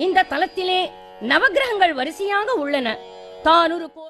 இந்த தலத்திலே நவக்கிரகங்கள் வரிசையாக உள்ளன தானொரு கோள்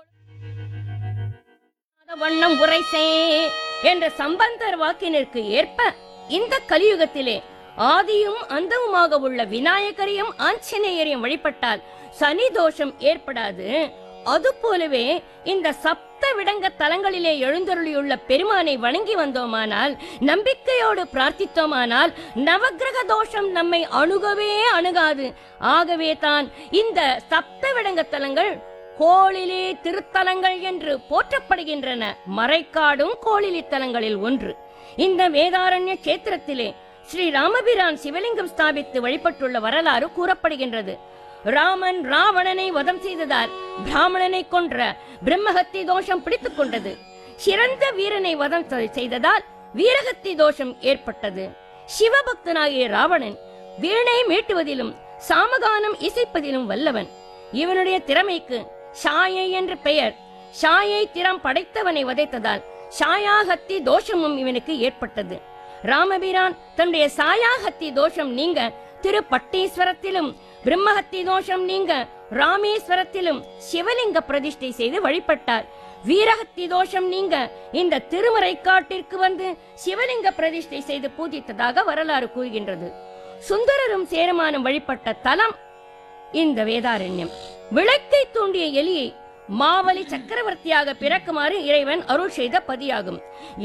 வண்ணம் உரைசே என்ற சம்பந்தர் வாக்கினிற்கு ஏற்ப இந்த கலியுகத்திலே ஆதியும் அந்தமுமாக உள்ள விநாயகரையும் ஆஞ்சநேயரையும் வழிபட்டால் சனி தோஷம் ஏற்படாது அதுபோலவே இந்த சப்த விடங்க தலங்களிலே எழுந்தருளியுள்ள பெருமானை வணங்கி வந்தோமானால் நம்பிக்கையோடு பிரார்த்தித்தோமானால் நவக்கிரக தோஷம் நம்மை அணுகவே அணுகாது ஆகவே தான் இந்த சப்த விடங்க தலங்கள் கோளிலே திருத்தலங்கள் என்று போற்றப்படுகின்றன மறைக்காடும் கோளிலி தலங்களில் ஒன்று இந்த வேதாரண்ய கேத்திரத்திலே ஸ்ரீ ராமபிரான் சிவலிங்கம் ஸ்தாபித்து வழிபட்டுள்ள வரலாறு கூறப்படுகின்றது ராமன் ராவணனை வதம் செய்ததால் பிராமணனை கொன்ற பிரம்மஹத்தி தோஷம் பிடித்துக் கொண்டது சிறந்த வீரனை வதம் செ- செய்ததால் வீரஹத்தி தோஷம் ஏற்பட்டது சிவபக்தனாகிய ராவணன் வீணை மீட்டுவதிலும் சாமகானம் இசைப்பதிலும் வல்லவன் இவனுடைய திறமைக்கு ஷாயை என்று பெயர் ஷாயை திறம் படைத்தவனை வதைத்ததால் ஷாயாஹத்தி தோஷமும் இவனுக்கு ஏற்பட்டது ராமபிரான் தன்னுடைய சாயாஹத்தி தோஷம் நீங்க திருப்பட்டீஸ்வரத்திலும் பிரம்மஹத்தி தோஷம் நீங்க ராமேஸ்வரத்திலும் சிவலிங்க பிரதிஷ்டை செய்து வழிபட்டார் வீரஹத்தி தோஷம் நீங்க இந்த திருமறைக்காட்டிற்கு வந்து சிவலிங்க பிரதிஷ்டை செய்து பூஜித்ததாக வரலாறு கூறுகின்றது சுந்தரரும் சேரமானும் வழிபட்ட தலம் இந்த வேதாரண்யம் விளக்கை தூண்டிய எலியை மாவலி சக்கரவர்த்தியாக பிறக்குமாறு இறைவன் அருள் செய்த பதியாகும்